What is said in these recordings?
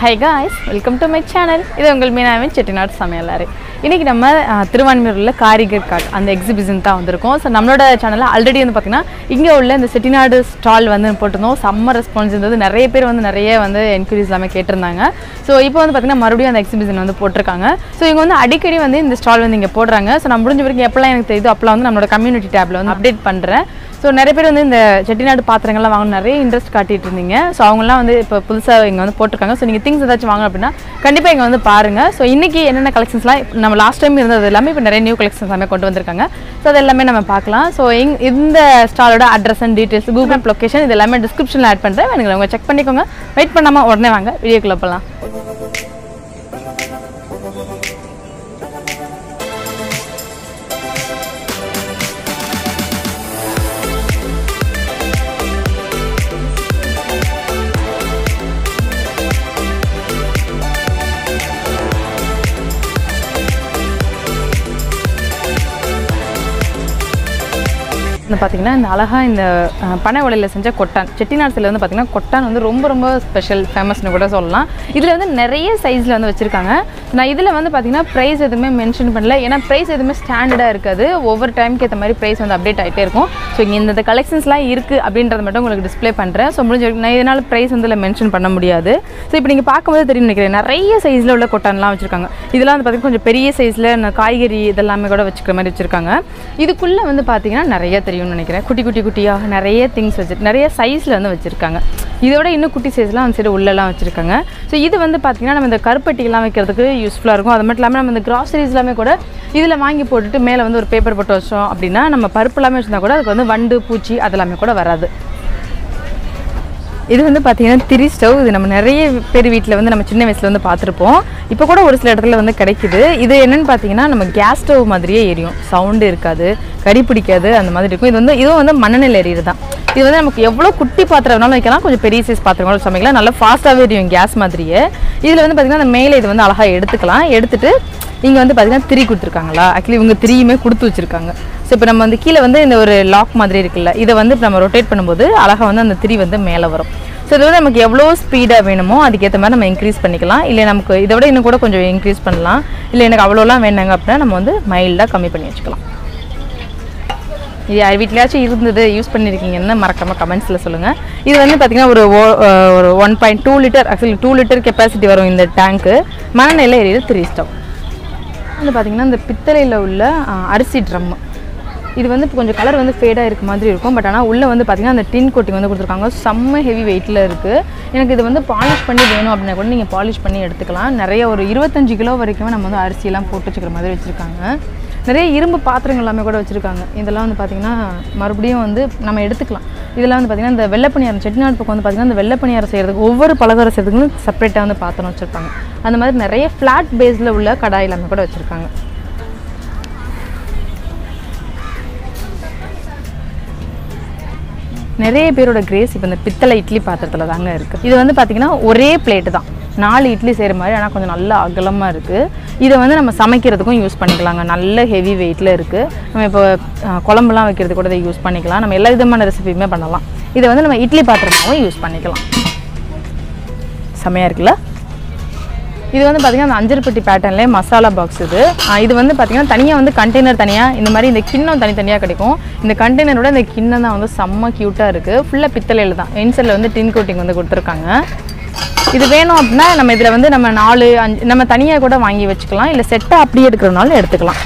high guys welcome to my channel இது உங்கள் மீனாவின் செட்டிநாடு சமையலாறு இன்றைக்கி நம்ம அஹ், திருவான்மியூரில் காரிகர் கார்ட் அந்த எக்ஸிபிஷன் தான் வந்திருக்கோம் ஸோ நம்மளோட சேனலில் ஆல்ரெடி வந்து பார்த்திங்கன்னா இங்கே உள்ள இந்த செட்டிநாடு ஸ்டால் வந்து போட்டிருந்தோம் செம்ம ரெஸ்பான்ஸ் இருந்தது நிறைய பேர் வந்து நிறைய வந்து என்கொயரிஸ் எல்லாமே கேட்டிருந்தாங்க ஸோ இப்போ வந்து பார்த்திங்கன்னா மறுபடியும் அந்த எக்ஸிபிஷன் வந்து போட்டிருக்காங்க ஸோ இவங்க வந்து அடிக்கடி வந்து இந்த ஸ்டால் வந்து இங்கே போடுறாங்க ஸோ நான் முடிஞ்ச வரைக்கும் எப்போல்லாம் எனக்கு தெரியுதோ அப்போலாம் வந்து நம்மளோட கம்யூனிட்டி டேப்பில் வந்து அப்டேட் பண்ணுறேன் ஸோ நிறைய பேர் வந்து இந்த செட்டிநாடு பாத்திரங்கள்லாம் வாங்க நிறைய இன்ட்ரெஸ்ட் காட்டிட்டு இருந்தீங்க ஸோ அவங்கலாம் வந்து இப்போ புதுசாக இங்கே வந்து போட்டிருக்காங்க ஸோ நீங்கள் திங்ஸ் ஏதாச்சும் வாங்க அப்படின்னா கண்டிப்பாக இங்கே வந்து பாருங்கள் ஸோ இன்றைக்கி என்னென்ன கலெக்ஷன்ஸ்லாம் நம்ம லாஸ்ட் டைம் இருந்தது எல்லாமே இப்போ நிறைய நியூ கலெக்ஷன்ஸ் எல்லாமே கொண்டு வந்திருக்காங்க ஸோ அது எல்லாமே நம்ம பார்க்கலாம் ஸோ இங் இந்த ஸ்டாலோட address and details Google location இது எல்லாமே டிஸ்கிரிப்ஷனில் ஆட் பண்ணுறேன் வேணுங்க உங்க செக் பண்ணிக்கோங்க வெயிட் பண்ணாமல் உடனே வாங்க வீடியோக்குள்ளே போகலாம் வந்து பார்த்தீங்கன்னா இந்த அழகா இந்த அஹ், பனை உலையில் செஞ்ச கொட்டான் செட்டிநாடு சைடில் வந்து பார்த்தீங்கன்னா கொட்டான் வந்து ரொம்ப ரொம்ப ஸ்பெஷல் ஃபேமஸ்னு கூட சொல்லலாம் இதில் வந்து நிறைய சைஸில் வந்து வச்சுருக்காங்க நான் இதில் வந்து பார்த்தீங்கன்னா ப்ரைஸ் எதுவுமே மென்ஷன் பண்ணல ஏன்னா ப்ரைஸ் எதுவுமே ஸ்டாண்டர்டாக இருக்காது ஒவ்வொரு டைமுக்கு ஏற்ற மாதிரி ப்ரைஸ் வந்து அப்டேட் ஆகிட்டே இருக்கும் ஸோ இங்கே இந்த கலெக்ஷன்ஸ்லாம் இருக்குது அப்படின்றத மட்டும் உங்களுக்கு டிஸ்ப்ளே பண்ணுறேன் ஸோ முடிஞ்ச வரைக்கும் நான் இதனால் ப்ரைஸ் வந்து இதில் மென்ஷன் பண்ண முடியாது ஸோ இப்போ நீங்கள் பார்க்கும்போது தெரியும் நினைக்கிறேன் நிறைய சைஸில் உள்ள கொட்டான்லாம் வச்சுருக்காங்க இதெல்லாம் வந்து பார்த்தீங்கன்னா கொஞ்சம் பெரிய சைஸில் காய்கறி இதெல்லாமே கூட வச்சுக்கிற மாதிரி வச்சுருக்காங்க இதுக்குள்ளே வந்து பார்த்தீங்கன்னா நிறைய தெரியும்னு நினைக்கிறேன் குட்டி குட்டி குட்டியாக நிறைய திங்ஸ் வச்சு நிறைய சைஸில் வந்து வச்சுருக்காங்க இதோட இன்னும் குட்டி சைஸ்லாம் அந்த சைடு உள்ளெல்லாம் வச்சுருக்காங்க ஸோ இது வந்து பார்த்தீங்கன்னா நம்ம இந்த கருப்பட்டிலாம் வைக்கிறதுக்கு யூஸ்ஃபுல்லாக இருக்கும் அது மட்டும் இல்லாமல் நம்ம இந்த கிராசரிஸ் எல்லாமே கூட இதில் வாங்கி போட்டுட்டு மேலே வந்து ஒரு பேப்பர் போட்டு வச்சோம் அப்படின்னா நம்ம பருப்பு எல்லாமே வச்சுருந்தா கூட அதுக்கு வந்து வண்டு பூச்சி அதெல்லாமே கூட வராது இது வந்து பார்த்தீங்கன்னா திரி ஸ்டவ் இது நம்ம நிறைய பேர் வீட்டில் வந்து நம்ம சின்ன வயசில் வந்து பார்த்துருப்போம் இப்போ கூட ஒரு சில இடத்துல வந்து கிடைக்குது இது என்னன்னு பார்த்தீங்கன்னா நம்ம கேஸ் ஸ்டவ் மாதிரியே எரியும் சவுண்டு இருக்காது கறி பிடிக்காது அந்த மாதிரி இருக்கும் இது வந்து இதுவும் வந்து மண்ணெண்ணெயில் எரியுது தான் இது வந்து நமக்கு எவ்வளோ குட்டி பாத்திரம் வேணாலும் வைக்கலாம் கொஞ்சம் பெரிய சைஸ் பாத்திரம் கூட சமைக்கலாம் நல்லா ஃபாஸ்ட்டாகவே எரியும் கேஸ் மாதிரியே இதில் வந்து பார்த்தீங்கன்னா அந்த மேலே இது வந்து அழகாக எடுத்துக்கலாம் எடுத்துட்டு இங்கே வந்து பார்த்தீங்கன்னா திரி கொடுத்துருக்காங்களா ஆக்சுவலி இவங்க திரியுமே கொடுத்து வச்சுருக்காங்க ஸோ இப்போ நம்ம வந்து கீழே வந்து இந்த ஒரு லாக் மாதிரி இருக்குல்ல இதை வந்து இப்ப நம்ம ரொட்டேட் பண்ணும்போது அழகாக வந்து அந்த திரி வந்து மேலே வரும் ஸோ இது வந்து நமக்கு எவ்வளோ ஸ்பீடாக வேணுமோ அதுக்கேற்ற மாதிரி நம்ம இன்க்ரீஸ் பண்ணிக்கலாம் இல்லை நமக்கு இதை விட இன்னும் கூட கொஞ்சம் இன்க்ரீஸ் பண்ணலாம் இல்லை எனக்கு அவ்வளோலாம் வேணாங்க அப்படின்னா நம்ம வந்து மைல்டாக கம்மி பண்ணி வச்சுக்கலாம் இது யார் வீட்லயாச்சும் இருந்தது யூஸ் பண்ணியிருக்கீங்கன்னு மறக்காம கமெண்ட்ஸில் சொல்லுங்கள் இது வந்து பார்த்திங்கன்னா ஒரு o- அஹ் ஒரு one point two litre actually two litre capacity வரும் இந்த டேங்க்கு மணநிலையில் எரியுது த்ரீ ஸ்டவ் வந்து பார்த்திங்கன்னா இந்த பித்தளையில் உள்ள அஹ், அரிசி ட்ரம்மு இது வந்து இப்போ கொஞ்சம் கலர் வந்து ஃபேடாக இருக்க மாதிரி இருக்கும் பட் ஆனால் உள்ளே வந்து பார்த்திங்கன்னா அந்த டின் கோட்டிங் வந்து கொடுத்துருக்காங்க செம்ம ஹெவி வெயிட்டில் இருக்குது எனக்கு இது வந்து பாலிஷ் பண்ணி வேணும் அப்படின்னா கூட நீங்கள் பாலிஷ் பண்ணி எடுத்துக்கலாம் நிறைய ஒரு இருபத்தஞ்சு கிலோ வரைக்கும் நம்ம வந்து அரிசியெல்லாம் போட்டு வச்சுக்கிற மாதிரி வச்சுருக்காங்க நிறைய இரும்பு பாத்திரங்கள் எல்லாமே கூட வச்சுருக்காங்க இதெல்லாம் வந்து பார்த்திங்கன்னா மறுபடியும் வந்து நம்ம எடுத்துக்கலாம் இதெல்லாம் வந்து பார்த்திங்கன்னா இந்த வெள்ளைப்பணியாரம் செட்டிநாடு பக்கம் வந்து பார்த்திங்கன்னா இந்த வெள்ளைப்பணியாரம் செய்கிறதுக்கு ஒவ்வொரு பலகாரம் செய்கிறதுக்கும் செப்பரேட்டாக வந்து பாத்திரம் வச்சுருப்பாங்க அந்த மாதிரி நிறைய ஃப்ளாட் பேஸில் உள்ள கடாய் எல்லாமே கூட வச்சுருக்காங்க நிறைய பேரோட கிரேஸ் இப்போ இந்த பித்தளை இட்லி பாத்திரத்தில் தாங்க இருக்குது இது வந்து பார்த்திங்கன்னா ஒரே பிளேட்டு தான் நாலு இட்லி செய்கிற மாதிரி ஆனால் கொஞ்சம் நல்ல அகலமாக இருக்குது இதை வந்து நம்ம சமைக்கிறதுக்கும் யூஸ் பண்ணிக்கலாங்க நல்ல ஹெவி வெயிட்டில் இருக்குது நம்ம இப்போ அஹ், குழம்புலாம் வைக்கிறது கூட இதை யூஸ் பண்ணிக்கலாம் நம்ம எல்லா விதமான ரெசிபியுமே பண்ணலாம் இதை வந்து நம்ம இட்லி பாத்திரமாகவும் யூஸ் பண்ணிக்கலாம் செமையாக இருக்குல்ல இது வந்து பார்த்திங்கன்னா அந்த அஞ்சல்பட்டி பேட்டர்ன்லேயே மசாலா பாக்ஸ் இது ஆஹ் இது வந்து பார்த்திங்கன்னா தனியாக வந்து கண்டெய்னர் தனியாக இந்த மாதிரி இந்த கிண்ணம் தனித்தனியாக கிடைக்கும் இந்த கண்டெய்னரோட இந்த கிண்ணம் தான் வந்து செம்ம க்யூட்டாக இருக்குது ஃபுல்லாக பித்தளையில் தான் இன்சலில் வந்து டின் கோட்டிங் வந்து கொடுத்துருக்காங்க இது வேணும் அப்படின்னா நம்ம இதில் வந்து நம்ம நாலு அஞ்சு நம்ம தனியாக கூட வாங்கி வச்சுக்கலாம் இல்லை செட்டாக அப்படியே எடுக்கிறதுனால எடுத்துக்கலாம்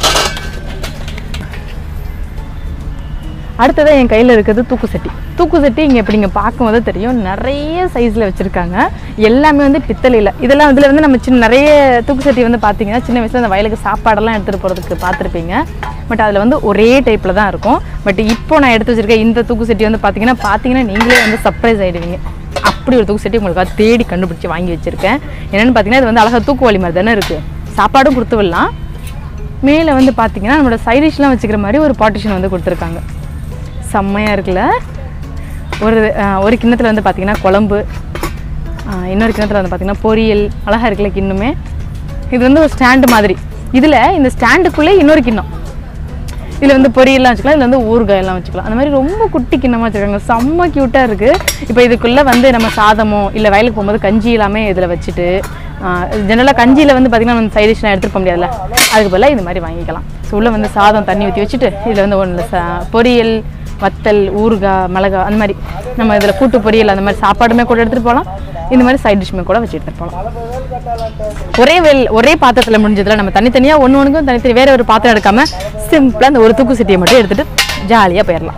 அடுத்ததாக என் கையில் இருக்கிறது தூக்கு சட்டி தூக்கு சட்டி இங்கே இப்படி இங்கே பார்க்கும்போது தெரியும் நிறைய சைஸில் வச்சுருக்காங்க எல்லாமே வந்து பித்தளையில் இதெல்லாம் இதில் வந்து நம்ம சின்ன நிறைய தூக்கு சட்டி வந்து பார்த்தீங்கன்னா சின்ன வயசில் அந்த வயலுக்கு சாப்பாடெல்லாம் எடுத்துகிட்டு போகிறதுக்கு பார்த்துருப்பீங்க பட் அதில் வந்து ஒரே டைப்பில் தான் இருக்கும் பட் இப்போ நான் எடுத்து வச்சிருக்க இந்த தூக்கு சட்டி வந்து பார்த்தீங்கன்னா பார்த்தீங்கன்னா நீங்களே வந்து சர்ப்ரைஸ் ஆகிடுவீங்க அப்படி ஒரு தூக்கு சட்டி உங்களுக்காக தேடி கண்டுபிடிச்சி வாங்கி வச்சுருக்கேன் என்னென்னு பார்த்தீங்கன்னா இது வந்து அழகாக தூக்கு வலி மாதிரி தானே இருக்குது சாப்பாடும் கொடுத்து விடலாம் மேலே வந்து பார்த்தீங்கன்னா நம்மளோட சைடிஷ்லாம் வச்சுக்கிற மாதிரி ஒரு பார்ட்டிஷன் வந்து கொடுத்துருக்காங்க செம்மையாக இருக்குல்ல ஒரு அஹ், ஒரு கிண்ணத்தில் வந்து பார்த்திங்கன்னா குழம்பு அஹ், இன்னொரு கிண்ணத்தில் வந்து பார்த்திங்கன்னா பொரியல் அழகாக இருக்குல்ல கிண்ணுமே இது வந்து ஒரு ஸ்டாண்டு மாதிரி இதில் இந்த ஸ்டாண்டுக்குள்ளே இன்னொரு கிண்ணம் இதில் வந்து பொரியல்லாம் வச்சுக்கலாம் இதில் வந்து ஊறுகாய் எல்லாம் வச்சுக்கலாம் அந்த மாதிரி ரொம்ப குட்டி கிண்ணமாக வச்சுருக்காங்க செம்ம க்யூட்டாக இருக்குது இப்போ இதுக்குள்ளே வந்து நம்ம சாதமோ இல்லை வயலுக்கு போகும்போது கஞ்சி எல்லாமே இதில் வச்சுட்டு ஜெனரலாக கஞ்சியில் வந்து பார்த்திங்கன்னா நம்ம சைட் டிஷ்லாம் எடுத்துகிட்டு போக முடியாதுல்ல அதுக்கு பதிலாக இது மாதிரி வாங்கிக்கலாம் ஸோ உள்ளே வந்து சாதம் தண்ணி ஊற்றி வச்சுட்டு இதில் வந்து ஒன்று ச பொரியல் வத்தல் ஊறுகாய் மிளகா அந்த மாதிரி நம்ம இதில் கூட்டு பொரியல் அந்த மாதிரி சாப்பாடுமே கூட எடுத்துகிட்டு போகலாம் இந்த மாதிரி சைட் டிஷ்மே கூட வச்சு எடுத்துகிட்டு போகலாம் ஒரே வெல் ஒரே பாத்திரத்தில் முடிஞ்சதில் நம்ம தனித்தனியாக ஒன்று ஒன்றுக்கும் தனித்தனி வேற ஒரு பாத்திரம் எடுக்காமல் சிம்பிளாக அந்த ஒரு தூக்கு சட்டியை மட்டும் எடுத்துகிட்டு ஜாலியாக போயிடலாம்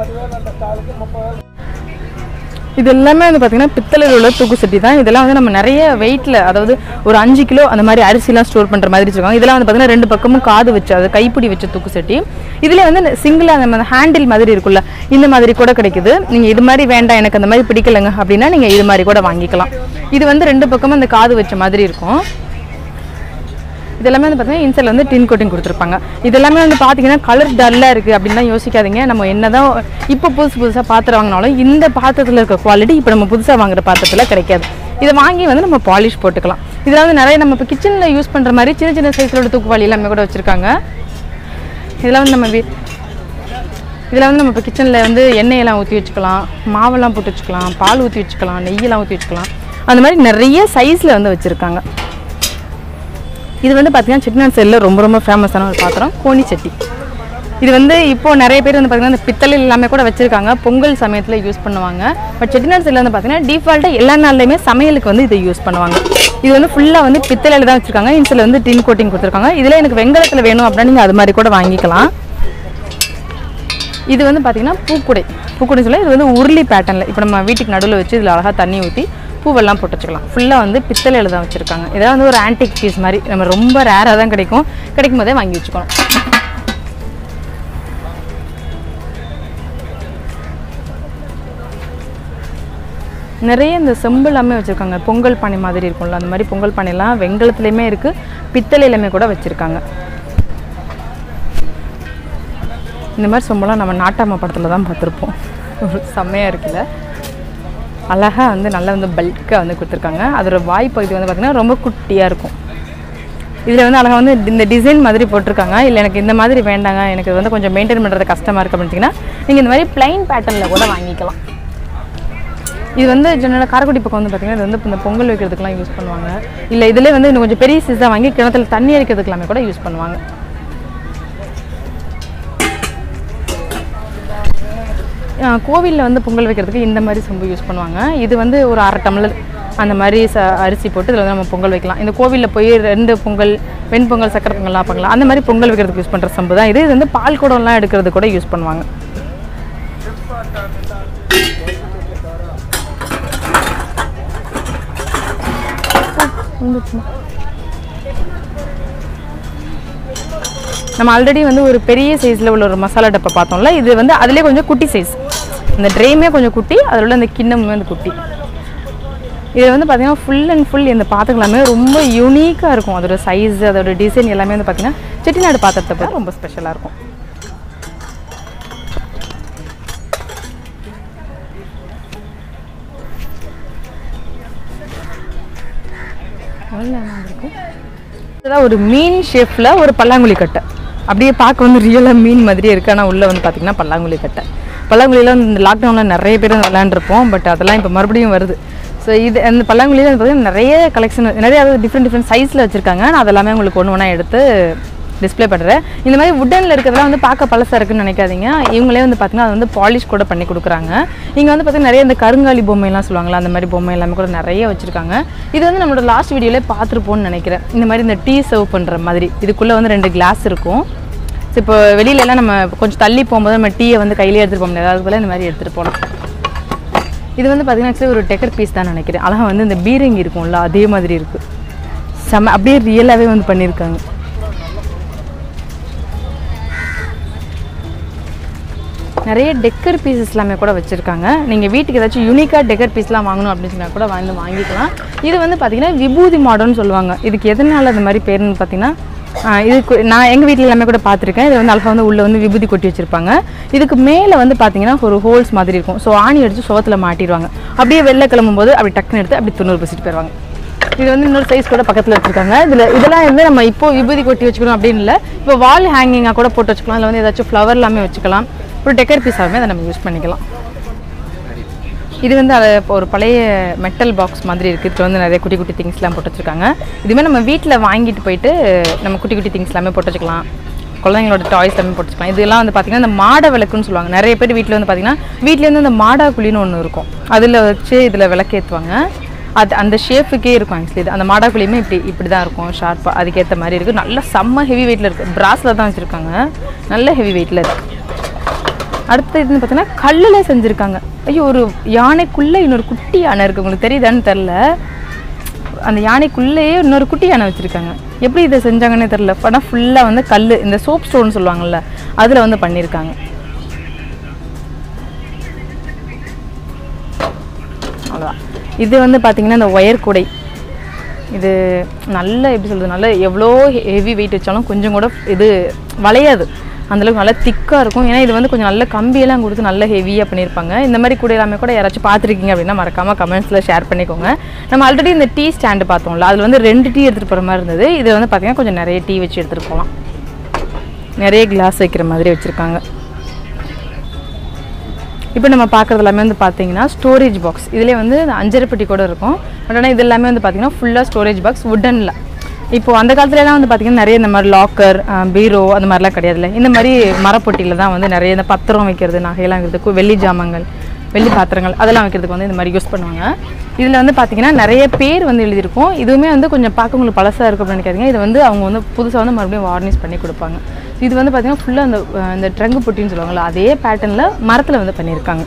இது எல்லாமே வந்து பார்த்தீங்கன்னா பித்தளையில் உள்ள தூக்கு சட்டி தான் இதெல்லாம் வந்து நம்ம நிறைய வெயிட்டில் அதாவது ஒரு அஞ்சு கிலோ அந்த மாதிரி அரிசிலாம் ஸ்டோர் பண்ணுற மாதிரி வச்சுருக்காங்க இதெல்லாம் வந்து பார்த்தீங்கன்னா ரெண்டு பக்கமும் காது வச்சு அது கைப்பிடி வச்ச தூக்கு சட்டி இதில் வந்து சிங்கிளாக அந்த ஹேண்டில் மாதிரி இருக்குல்ல இந்த மாதிரி கூட கிடைக்குது நீங்கள் இது மாதிரி வேண்டாம் எனக்கு அந்த மாதிரி பிடிக்கலைங்க அப்படின்னா நீங்கள் இது மாதிரி கூட வாங்கிக்கலாம் இது வந்து ரெண்டு பக்கமும் அந்த காது வச்ச மாதிரி இருக்கும் இதெல்லாமே வந்து பார்த்தீங்கன்னா இன்சைடில் வந்து டின் கோட்டிங் கொடுத்துருப்பாங்க இதெல்லாமே வந்து பார்த்தீங்கன்னா கலர் டல்லாக இருக்குது அப்படின்லாம் யோசிக்காதீங்க நம்ம என்னதான் இப்போ புதுசு புதுசாக பாத்திரம் வாங்கினாலும் இந்த பாத்திரத்தில் இருக்க குவாலிட்டி இப்போ நம்ம புதுசாக வாங்குற பாத்திரத்தில் கிடைக்காது இதை வாங்கி வந்து நம்ம பாலிஷ் போட்டுக்கலாம் இதில் வந்து நிறைய நம்ம இப்போ கிச்சனில் யூஸ் பண்ணுற மாதிரி சின்ன சின்ன சைஸில் தூக்குவாளி எல்லாமே கூட வச்சுருக்காங்க இதெல்லாம் வந்து நம்ம வீ இதில் வந்து நம்ம இப்போ கிச்சனில் வந்து எண்ணெயெல்லாம் ஊற்றி வச்சுக்கலாம் மாவெல்லாம் போட்டு வச்சுக்கலாம் பால் ஊற்றி வச்சுக்கலாம் நெய்யெல்லாம் ஊற்றி வச்சுக்கலாம் அந்த மாதிரி நிறைய சைஸில் வந்து வச்சுருக்காங்க இது வந்து பார்த்தீங்கன்னா செட்டிநாடு சைடில் ரொம்ப ரொம்ப ஃபேமஸான ஒரு பாத்திரம் கோணி சட்டி இது வந்து இப்போ நிறைய பேர் வந்து பார்த்தீங்கன்னா இந்த பித்தளை எல்லாமே கூட வச்சிருக்காங்க பொங்கல் சமயத்தில் யூஸ் பண்ணுவாங்க பட் செட்டிநாடு சைடில் வந்து பார்த்தீங்கன்னா டிஃபால்ட்டாக எல்லா நாள்லையுமே சமையலுக்கு வந்து இதை யூஸ் பண்ணுவாங்க இது வந்து ஃபுல்லாக வந்து பித்தளையில் தான் வச்சிருக்காங்க இன்சில் வந்து டின் கோட்டிங் கொடுத்துருக்காங்க இதில் எனக்கு வெங்கலத்தில் வேணும் அப்படின்னா நீங்கள் அது மாதிரி கூட வாங்கிக்கலாம் இது வந்து பார்த்தீங்கன்னா பூக்குடை பூக்குடை சொல்ல இது வந்து உருளி பேட்டர்னில் இப்போ நம்ம வீட்டுக்கு நடுவில் வச்சு இதில் அழகாக தண்ணி ஊற்றி பூவெல்லாம் போட்டு வச்சுக்கலாம் ஃபுல்லாக வந்து பித்தளையில் தான் வச்சுருக்காங்க இதெல்லாம் வந்து ஒரு ஆன்டிக் பீஸ் மாதிரி நம்ம ரொம்ப ரேராக தான் கிடைக்கும் கிடைக்கும் போதே வாங்கி வச்சுக்கணும் நிறைய இந்த செம்பு எல்லாமே வச்சுருக்காங்க பொங்கல் பானை மாதிரி இருக்கும்ல அந்த மாதிரி பொங்கல் பானைலாம் வெங்கலத்துலேயுமே இருக்குது பித்தளையிலுமே கூட வச்சுருக்காங்க இந்த மாதிரி சொம்பெல்லாம் நம்ம நாட்டாம படத்தில் தான் பார்த்துருப்போம் ஒரு செம்மையாக இருக்குல்ல அழகாக வந்து நல்லா வந்து பல்காக வந்து கொடுத்துருக்காங்க அதோட வாய் பகுதி வந்து பார்த்திங்கன்னா ரொம்ப குட்டியாக இருக்கும் இதில் வந்து அழகாக வந்து இந்த டிசைன் மாதிரி போட்டிருக்காங்க இல்லை எனக்கு இந்த மாதிரி வேண்டாங்க எனக்கு இது வந்து கொஞ்சம் மெயின்டைன் பண்ணுறது கஷ்டமாக இருக்குது அப்படின்னா நீங்கள் இந்த மாதிரி பிளைன் பேட்டர்னில் கூட வாங்கிக்கலாம் இது வந்து ஜெனரலாக காரைக்குடி பக்கம் வந்து பார்த்தீங்கன்னா இது வந்து இந்த பொங்கல் வைக்கிறதுக்குலாம் யூஸ் பண்ணுவாங்க இல்லை இதிலே வந்து இன்னும் கொஞ்சம் பெரிய சீஸாக வாங்கி கிணத்துல தண்ணி அடிக்கிறதுக்கெல்லாமே கூட யூஸ் பண்ணுவாங்க கோவிலில் வந்து பொங்கல் வைக்கிறதுக்கு இந்த மாதிரி சொம்பு யூஸ் பண்ணுவாங்க இது வந்து ஒரு அரை டம்ளர் அந்த மாதிரி ச அரிசி போட்டு இதில் வந்து நம்ம பொங்கல் வைக்கலாம் இந்த கோவிலில் போய் ரெண்டு பொங்கல் வெண்பொங்கல் சக்கரை பொங்கல்லாம் பண்ணலாம் அந்த மாதிரி பொங்கல் வைக்கிறதுக்கு யூஸ் பண்ணுற சொம்பு தான் இது இது வந்து பால் குடம்லாம் எடுக்கிறது கூட யூஸ் பண்ணுவாங்க வந்துச்சுமா நம்ம ஆல்ரெடி வந்து ஒரு பெரிய சைஸில் உள்ள ஒரு மசாலா டப்பா பார்த்தோம்ல இது வந்து அதுலேயே கொஞ்சம் குட்டி சைஸ் இந்த ட்ரேமே கொஞ்சம் குட்டி அதில் உள்ள அந்த கிண்ணமுமே வந்து குட்டி இது வந்து பார்த்தீங்கன்னா ஃபுல் அண்ட் ஃபுல் இந்த பாத்திரம் எல்லாமே ரொம்ப யூனிக்காக இருக்கும் அதோட சைஸ் அதோட டிசைன் எல்லாமே வந்து பார்த்தீங்கன்னா செட்டிநாடு பாத்திரத்தை பார்த்து ரொம்ப ஸ்பெஷலாக இருக்கும் இதுதான் ஒரு மீன் ஷேப்பில் ஒரு பல்லாங்குழி கட்டை அப்படியே பார்க்க வந்து ரியலாக மீன் மாதிரியே இருக்குது ஆனால் உள்ளே வந்து பார்த்திங்கன்னா பல்லாங்குழி கட்டை பல்லாங்குழியில் வந்து இந்த லாக்டவுனில் நிறைய பேர் வந்து விளையாண்டுருப்போம் பட் அதெல்லாம் இப்போ மறுபடியும் வருது ஸோ இது அந்த பல்லாங்குழியில் வந்து பார்த்திங்கன்னா நிறைய கலெக்ஷன் நிறைய அதாவது டிஃப்ரெண்ட் டிஃப்ரெண்ட் சைஸில் வச்சுருக்காங்க நான் அதெல்லாமே உங்களுக்கு ஒன்று ஒன்றா எடுத்து டிஸ்ப்ளே பண்ணுறேன் இந்த மாதிரி வுட்டனில் இருக்கிறதெல்லாம் வந்து பார்க்க பழசாக இருக்குன்னு நினைக்காதீங்க இவங்களே வந்து பார்த்தீங்கன்னா அது வந்து பாலிஷ் கூட பண்ணி கொடுக்குறாங்க இங்கே வந்து பார்த்தீங்கன்னா நிறைய இந்த கருங்காலி பொம்மைலாம் சொல்லுவாங்களா அந்த மாதிரி பொம்மை எல்லாமே கூட நிறைய வச்சுருக்காங்க இது வந்து நம்மளோட லாஸ்ட் வீடியோலே பார்த்துருப்போம்னு நினைக்கிறேன் இந்த மாதிரி இந்த டீ சர்வ் பண்ணுற மாதிரி இதுக்குள்ளே வந்து ரெண்டு கிளாஸ் இருக்கும் ஸோ இப்போ வெளியில எல்லாம் நம்ம கொஞ்சம் தள்ளி போகும்போது நம்ம டீயை வந்து கையிலே எடுத்துகிட்டு போக முடியாது அதுக்கு பதிலா இந்த மாதிரி எடுத்துகிட்டு போகலாம் இது வந்து பார்த்தீங்கன்னா actually ஒரு டெக்கர் பீஸ் தான் நினைக்கிறேன் அழகாக வந்து இந்த பீரிங் இருக்கும்ல அதே மாதிரி இருக்குது செம அப்படியே ரியலாகவே வந்து பண்ணியிருக்காங்க நிறைய டெக்கர் பீசஸ் எல்லாமே கூட வச்சுருக்காங்க நீங்கள் வீட்டுக்கு ஏதாச்சும் யூனிக்காக டெக்கர் பீஸ்லாம் வாங்கணும் அப்படின்னு சொன்னா கூட வந்து வாங்கிக்கலாம் இது வந்து பார்த்தீங்கன்னா விபூதி மாடல்னு சொல்லுவாங்க இதுக்கு எதனால அந்த மாதிரி பேருன்னு பார்த்தீங்கன்னா ஆஹ் இதுக்கு நான் எங்கள் வீட்டில் எல்லாமே கூட பார்த்துருக்கேன் இது வந்து அல்ஃபா வந்து உள்ளே வந்து விபூதி கொட்டி வச்சுருப்பாங்க இதுக்கு மேலே வந்து பார்த்தீங்கன்னா ஒரு ஹோல்ஸ் மாதிரி இருக்கும் ஸோ ஆணி அடித்து சுவத்தில் மாட்டிடுவாங்க அப்படியே வெளில கிளம்பும்போது அப்படி டக்குன்னு எடுத்து அப்படி துண்ணூறு பேசிட்டு போயிடுவாங்க இது வந்து இன்னொரு சைஸ் கூட பக்கத்தில் வச்சுருக்காங்க இதில் இதெல்லாம் வந்து நம்ம இப்போ விபூதி கொட்டி வச்சுக்கணும் அப்படின்னு இல்லை இப்போ வால் ஹேங்கிங்காக கூட போட்டு வச்சுக்கலாம் அதில் வந்து ஏதாச்சும் ஃப்ளவர் எல்லாமே வச்சுக்கலாம் ஒரு டெக்கர் பீஸாகவே அதை நம்ம யூஸ் பண்ணிக்கலாம் இது வந்து அது இப்போ ஒரு பழைய மெட்டல் பாக்ஸ் மாதிரி இருக்குது இதில் வந்து நிறைய குட்டி குட்டி திங்ஸ்லாம் போட்டு வச்சுருக்காங்க இதுமாதிரி நம்ம வீட்டில் வாங்கிட்டு போயிட்டு நம்ம குட்டி குட்டி திங்ஸ் எல்லாமே போட்டு வச்சுக்கலாம் குழந்தைங்களோட டாய்ஸ் எல்லாமே போட்டு வச்சுக்கலாம் இதெல்லாம் வந்து பார்த்திங்கன்னா இந்த மாட விளக்குன்னு சொல்லுவாங்க நிறைய பேர் வீட்டில் வந்து பார்த்திங்கன்னா வீட்டில் வந்து இந்த மாடா குழின்னு ஒன்று இருக்கும் அதில் வச்சு இதில் விளக்கேற்றுவாங்க அது அந்த ஷேப்புக்கே இருக்கும் ஆக்சுவலி இது அந்த மாடா குழியுமே இப்படி இப்படி தான் இருக்கும் ஷார்ப்பாக அதுக்கேற்ற மாதிரி இருக்குது நல்ல செம்ம ஹெவி வெயிட்டில் இருக்குது பிராஸில் தான் வச்சுருக்காங்க நல்ல ஹெவி வெயிட்டில் இருக்குது அடுத்து இதுன்னு பார்த்தீங்கன்னா கல்லில் செஞ்சுருக்காங்க ஐயோ ஒரு யானைக்குள்ளே இன்னொரு குட்டி யானை இருக்குது உங்களுக்கு தெரியுதான்னு தெரில அந்த யானைக்குள்ளேயே இன்னொரு குட்டி யானை வச்சுருக்காங்க எப்படி இதை செஞ்சாங்கன்னே தெரில ஆனால் ஃபுல்லாக வந்து கல் இந்த சோப் ஸ்டோன் சொல்லுவாங்கல்ல அதில் வந்து பண்ணியிருக்காங்க அவ்வளோதான் இது வந்து பார்த்தீங்கன்னா இந்த ஒயர் கூடை இது நல்ல எப்படி சொல்கிறது நல்ல எவ்வளோ ஹெவி வெயிட் வச்சாலும் கொஞ்சம் கூட இது வளையாது அந்தளவுக்கு நல்லா திக்காக இருக்கும் ஏன்னா இது வந்து கொஞ்சம் நல்ல கம்பியெல்லாம் கொடுத்து நல்ல ஹெவியாக பண்ணியிருப்பாங்க இந்த மாதிரி கூட எல்லாமே கூட யாராச்சும் பார்த்துருக்கீங்க அப்படின்னா மறக்காமல் கமெண்ட்ஸில் ஷேர் பண்ணிக்கோங்க நம்ம ஆல்ரெடி இந்த டீ ஸ்டாண்டு பார்த்தோம்ல அதில் வந்து ரெண்டு டீ எடுத்துகிட்டு போகிற மாதிரி இருந்தது இது வந்து பார்த்திங்கன்னா கொஞ்சம் நிறைய டீ வச்சு எடுத்துகிட்டு போகலாம் நிறைய கிளாஸ் வைக்கிற மாதிரி வச்சுருக்காங்க இப்போ நம்ம பார்க்குறது எல்லாமே வந்து பார்த்தீங்கன்னா ஸ்டோரேஜ் பாக்ஸ் இதுலேயே வந்து அஞ்சரை பெட்டி கூட இருக்கும் பட் ஆனால் இது எல்லாமே வந்து பார்த்தீங்கன்னா ஃபுல்லாக ஸ்டோரேஜ் பாக்ஸ் வுட்டனில் இப்போ அந்த காலத்துலலாம் வந்து பார்த்தீங்கன்னா நிறைய இந்த மாதிரி லாக்கர் பீரோ அந்த மாதிரிலாம் கிடையாதுல்ல இந்த மாதிரி மரப்பொட்டியில் தான் வந்து நிறைய இந்த பத்திரம் வைக்கிறது நகையெல்லாம் வைக்கிறது வெள்ளி ஜாமங்கள் வெள்ளி பாத்திரங்கள் அதெல்லாம் வைக்கிறதுக்கு வந்து இந்த மாதிரி யூஸ் பண்ணுவாங்க இதில் வந்து பார்த்தீங்கன்னா நிறைய பேர் வந்து எழுதியிருக்கும் இதுவுமே வந்து கொஞ்சம் பார்க்க உங்களுக்கு பழசாக இருக்கும் அப்படின்னு நினைக்காதீங்க இது வந்து அவங்க வந்து புதுசாக வந்து மறுபடியும் வார்னிஷ் பண்ணி கொடுப்பாங்க இது வந்து பார்த்தீங்கன்னா ஃபுல்லாக அந்த அஹ், இந்த ட்ரங்கு பொட்டின்னு சொல்லுவாங்கள்ல அதே பேட்டர்னில் மரத்தில் வந்து பண்ணியிருக்காங்க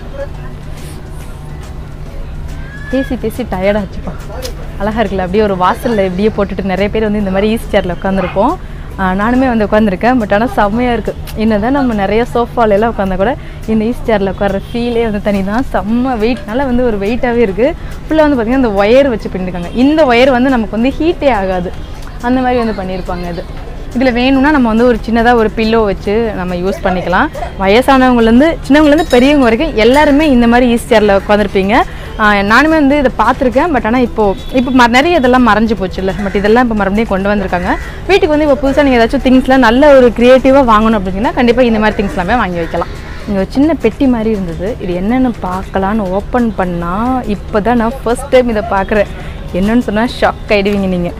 பேசி பேசி டயர்டாச்சுப்பா அழகாக இருக்குல்ல அப்படியே ஒரு வாசலில் இப்படியே போட்டுட்டு நிறைய பேர் வந்து இந்த மாதிரி ஈஸி சேரில் உட்காந்துருப்போம் நானுமே வந்து உட்காந்துருக்கேன் பட் ஆனால் செம்மையாக இருக்குது என்னதான் நம்ம நிறைய சோஃபால எல்லாம் உட்காந்தா கூட இந்த ஈஸி சேரில் உட்கார ஃபீலே வந்து தனி தான் செம்ம வெயிட்னால வந்து ஒரு வெயிட்டாகவே இருக்குது ஃபுல்லாக வந்து பார்த்திங்கன்னா இந்த ஒயர் வச்சு பண்ணியிருக்காங்க இந்த ஒயர் வந்து நமக்கு வந்து ஹீட்டே ஆகாது அந்த மாதிரி வந்து பண்ணியிருப்பாங்க இது இதில் வேணும்னா நம்ம வந்து ஒரு சின்னதாக ஒரு பில்லோ வச்சு நம்ம யூஸ் பண்ணிக்கலாம் வயசானவங்கலேருந்து சின்னவங்கலேருந்து பெரியவங்க வரைக்கும் எல்லாருமே இந்த மாதிரி ஈஸி சேரில் உட்காந்துருப்பீங்க நானுமே வந்து இதை பார்த்துருக்கேன் பட் ஆனால் இப்போது இப்போ ம நிறைய இதெல்லாம் மறைஞ்சு போச்சுல்ல பட் இதெல்லாம் இப்போ மறுபடியும் கொண்டு வந்திருக்காங்க வீட்டுக்கு வந்து இப்போ புதுசாக நீங்கள் ஏதாச்சும் திங்ஸ்லாம் நல்ல ஒரு க்ரியேட்டிவாக வாங்கணும் அப்படின்னா கண்டிப்பாக இந்த மாதிரி திங்ஸ் எல்லாமே வாங்கி வைக்கலாம் இங்கே ஒரு சின்ன பெட்டி மாதிரி இருந்தது இது என்னென்னு பார்க்கலான்னு ஓப்பன் பண்ணால் இப்போ தான் நான் ஃபர்ஸ்ட் டைம் இதை பார்க்குறேன் என்னன்னு சொன்னால் ஷாக் ஆகிடுவீங்க நீங்கள்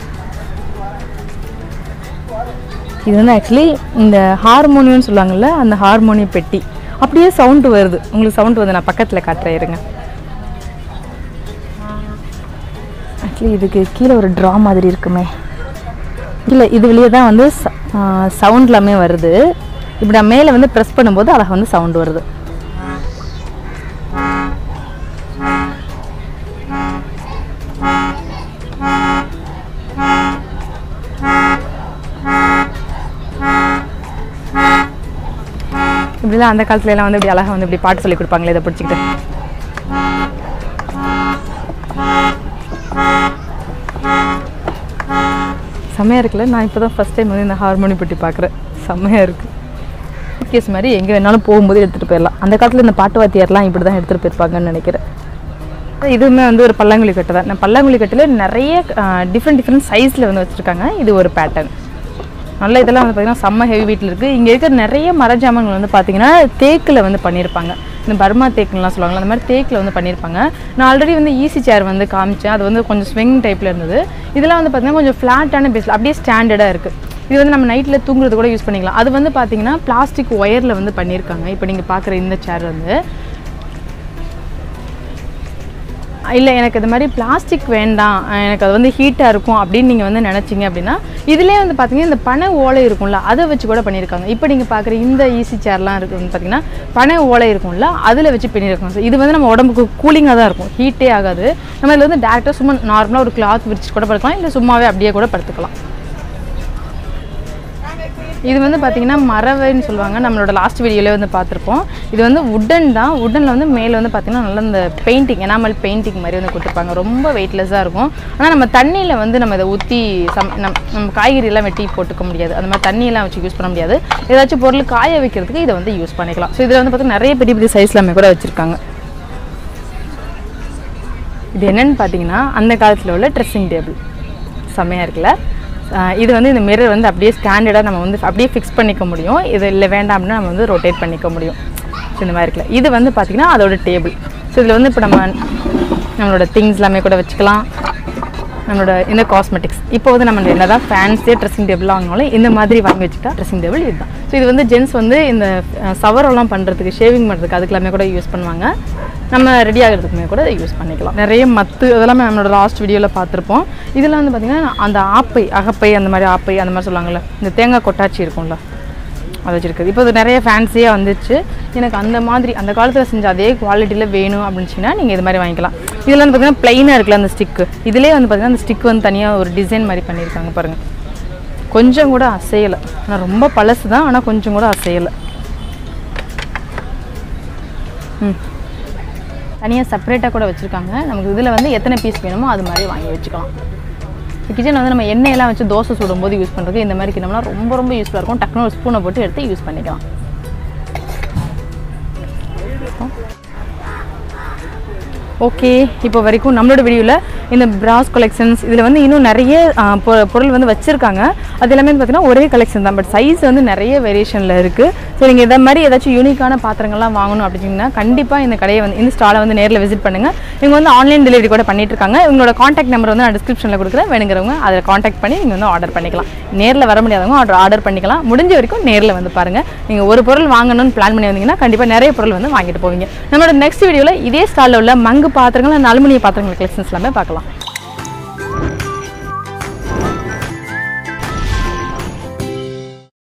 இது வந்து ஆக்சுவலி இந்த ஹார்மோனியம்னு சொல்லுவாங்கல்ல அந்த ஹார்மோனியம் பெட்டி அப்படியே சவுண்டு வருது உங்களுக்கு சவுண்டு வந்து நான் பக்கத்தில் காட்டுறேன் இருங்க ஆக்சுவலி இதுக்கு கீழே ஒரு ட்ரா மாதிரி இருக்குமே இல்லை இது வெளியே தான் வந்து சவுண்ட் எல்லாமே வருது இப்படி நான் மேலே வந்து ப்ரெஸ் பண்ணும்போது அழகாக வந்து சவுண்ட் வருது இப்படிலாம் அந்த காலத்துல எல்லாம் வந்து இப்படி அழகாக வந்து இப்படி பாட்டு சொல்லி கொடுப்பாங்களே இதை பிடிச்சிக்கிட்டு செம்மையாக இருக்குல்ல நான் இப்போ தான் ஃபஸ்ட் டைம் வந்து இந்த ஹார்மோனி பெட்டி பார்க்குறேன் செம்மையாக இருக்குது கேஸ் மாதிரி எங்கே வேணாலும் போகும்போது எடுத்துகிட்டு போயிடலாம் அந்த காலத்தில் இந்த பாட்டு வாத்தியார்லாம் இப்படி தான் எடுத்துகிட்டு போயிருப்பாங்கன்னு நினைக்கிறேன் இதுவுமே வந்து ஒரு பல்லாங்குழி கட்டு தான் நான் பல்லாங்குழி கட்டில் நிறைய டிஃப்ரெண்ட் டிஃப்ரெண்ட் சைஸில் வந்து வச்சுருக்காங்க இது ஒரு பேட்டர்ன் நல்ல இதெல்லாம் வந்து பார்த்திங்கன்னா செம்ம ஹெவி வீட்டில் இருக்குது இங்கே இருக்கிற நிறைய மரஜாமான்கள் வந்து பார்த்திங்கன்னா தேக்கில் வந்து பண்ணியிருப்பாங்க இந்த பர்மா தேக்குலாம் சொல்லுவாங்க அந்த மாதிரி தேக்கில் வந்து பண்ணியிருப்பாங்க நான் ஆல்ரெடி வந்து ஈஸி சேர் வந்து காமிச்சேன் அது வந்து கொஞ்சம் ஸ்விங் டைப்பில் இருந்தது இதெல்லாம் வந்து பார்த்திங்கன்னா கொஞ்சம் ஃப்ளாட்டான பேஸில் அப்படியே ஸ்டாண்டர்டாக இருக்குது இது வந்து நம்ம நைட்டில் தூங்குறது கூட யூஸ் பண்ணிக்கலாம் அது வந்து பார்த்திங்கன்னா பிளாஸ்டிக் ஒயரில் வந்து பண்ணியிருக்காங்க இப்போ நீங்கள் பார்க்குற இந்த சேர் வந்து இல்லை எனக்கு இது மாதிரி பிளாஸ்டிக் வேண்டாம் அஹ் எனக்கு அது வந்து ஹீட்டாக இருக்கும் அப்படின்னு நீங்கள் வந்து நினச்சிங்க அப்படின்னா இதுலேயே வந்து பார்த்தீங்கன்னா இந்த பனை ஓலை இருக்கும்ல அதை வச்சு கூட பண்ணியிருக்காங்க இப்போ நீங்கள் பார்க்குற இந்த ஈஸி சேர்லாம் இருக்குது வந்து பார்த்தீங்கன்னா பனை ஓலை இருக்கும்ல அதில் வச்சு பண்ணியிருக்காங்க ஸோ இது வந்து நம்ம உடம்புக்கு கூலிங்காக தான் இருக்கும் ஹீட்டே ஆகாது நம்ம இதில் வந்து டேரெக்டாக சும்மா நார்மலாக ஒரு கிளாத் விரிச்சு கூட படுக்கலாம் இல்லை சும்மாவே அப்படியே கூட படுத்துக்கலாம் இது வந்து பார்த்தீங்கன்னா மரவைன்னு சொல்லுவாங்க நம்மளோட லாஸ்ட் வீடியோவில் வந்து பார்த்துருப்போம் இது வந்து உட்டன் தான் உட்டனில் வந்து மேலே வந்து பார்த்தீங்கன்னா நல்ல இந்த பெயிண்டிங் எனாமல் பெயிண்டிங் மாதிரி வந்து கொடுத்துருப்பாங்க ரொம்ப வெயிட்லெஸ்ஸாக இருக்கும் ஆனால் நம்ம தண்ணியில் வந்து நம்ம இதை ஊற்றி சம் நம் நம்ம காய்கறியெல்லாம் வெட்டி போட்டுக்க முடியாது அந்த மாதிரி தண்ணியெல்லாம் வச்சு யூஸ் பண்ண முடியாது ஏதாச்சும் பொருள் காய வைக்கிறதுக்கு இதை வந்து யூஸ் பண்ணிக்கலாம் ஸோ இதில் வந்து பார்த்தீங்கன்னா நிறைய பெரிய பெரிய சைஸ் எல்லாமே கூட வச்சுருக்காங்க இது என்னன்னு பார்த்தீங்கன்னா அந்த காலத்தில் உள்ள ட்ரெஸ்ஸிங் டேபிள் செம்மையாக இருக்குல்ல ஆஹ் இது வந்து இந்த மிரர் வந்து அப்படியே ஸ்டாண்டர்டாக நம்ம வந்து அப்படியே ஃபிக்ஸ் பண்ணிக்க முடியும் இது இல்லை வேண்டாம் அப்படின்னா நம்ம வந்து ரொட்டேட் பண்ணிக்க முடியும் ஸோ இந்த மாதிரி இருக்குல்ல இது வந்து பார்த்திங்கன்னா அதோட டேபிள் ஸோ இதில் வந்து இப்போ நம்ம நம்மளோட திங்ஸ் எல்லாமே கூட வச்சுக்கலாம் நம்மளோட இந்த காஸ்மெட்டிக்ஸ் இப்போ வந்து நம்ம என்ன தான் ஃபேன்ஸே ட்ரெஸ்ஸிங் டேபிள் வாங்கினாலும் இந்த மாதிரி வாங்கி வச்சுட்டா ட்ரெஸ்ஸிங் டேபிள் இதுதான் ஸோ இது வந்து ஜென்ஸ் வந்து இந்த அஹ், சவரெல்லாம் பண்ணுறதுக்கு ஷேவிங் பண்ணுறதுக்கு அதுக்கெல்லாமே கூட யூஸ் பண்ணுவாங்க நம்ம ரெடி ஆகிறதுக்குமே கூட யூஸ் பண்ணிக்கலாம் நிறைய மத்து அதெல்லாமே நம்மளோட லாஸ்ட் வீடியோவில் பார்த்துருப்போம் இதெல்லாம் வந்து பார்த்திங்கன்னா அந்த ஆப்பை அகப்பை அந்த மாதிரி ஆப்பை அந்த மாதிரி சொல்லுவாங்கள்ல இந்த தேங்காய் கொட்டாச்சி இருக்கும்ல அது வச்சிருக்குது இப்போ இது நிறைய ஃபேன்சியாக வந்துச்சு எனக்கு அந்த மாதிரி அந்த காலத்தில் செஞ்ச அதே குவாலிட்டியில் வேணும் அப்படின்னுச்சின்னா நீங்கள் இது மாதிரி வாங்கிக்கலாம் இதில் வந்து பார்த்தீங்கன்னா ப்ளைனாக இருக்குல்ல அந்த ஸ்டிக்கு இதிலே வந்து பார்த்தீங்கன்னா அந்த ஸ்டிக் வந்து தனியாக ஒரு டிசைன் மாதிரி பண்ணியிருக்காங்க பாருங்கள் கொஞ்சம் கூட அசையலை ஆனால் ரொம்ப பழசு தான் ஆனால் கொஞ்சம் கூட அசையலை ம் தனியாக செப்பரேட்டாக கூட வச்சுருக்காங்க நமக்கு இதில் வந்து எத்தனை பீஸ் வேணுமோ அது மாதிரி வாங்கி வச்சுக்கலாம் கிச்சன் வந்து நம்ம எண்ணெயெல்லாம் வச்சு தோசை சுடும்போது யூஸ் பண்ணுறதுக்கு இந்த மாதிரி கிண்ணம்லாம் ரொம்ப ரொம்ப யூஸ்ஃபுல்லாக இருக்கும் டக்குனு ஒரு ஸ்பூனை போட்டு எடுத்து யூஸ் பண்ணிக்கலாம் ஓகே இப்போ வரைக்கும் நம்மளோட வீடியோவில் இந்த பிராஸ் கலெக்ஷன்ஸ் இதில் வந்து இன்னும் நிறைய ஆ, பொ- பொருள் வந்து வச்சுருக்காங்க அது எல்லாமே வந்து பார்த்தீங்கன்னா ஒரே கலெக்ஷன் தான் பட் சைஸ் வந்து நிறைய வேரியேஷனில் இருக்குது ஸோ நீங்கள் இதை மாதிரி ஏதாச்சும் யூனிக்கான பாத்திரங்கள்லாம் வாங்கணும் அப்படின்னா கண்டிப்பாக இந்த கடையை வந்து இந்த ஸ்டாலை வந்து நேரில் விசிட் பண்ணுங்கள் இவங்க வந்து ஆன்லைன் டெலிவரி கூட பண்ணிட்டு இருக்காங்க இவங்களோட காண்டாக்ட் நம்பர் வந்து நான் டிஸ்கிரிப்ஷனில் கொடுக்குறேன் வேணுங்கிறவங்க அதில் காண்டாக்ட் பண்ணி நீங்கள் வந்து ஆர்டர் பண்ணிக்கலாம் நேரில் வர முடியாதவங்க ஆர்டர் ஆர்டர் பண்ணிக்கலாம் முடிஞ்ச வரைக்கும் நேரில் வந்து பாருங்கள் நீங்கள் ஒரு பொருள் வாங்கணும்னு பிளான் பண்ணி வந்தீங்கன்னா கண்டிப்பாக நிறைய பொருள் வந்து வாங்கிட்டு போவீங்க நம்மளோட நெக்ஸ்ட் வீடியோவில் இதே ஸ்டாலில் உள்ள மங்கு பாத்திரங்கள் அண்ட் அலுமினிய பாத்திரங்கள் கலெக்ஷன்ஸ் எல்லாமே பார்க்கலாம்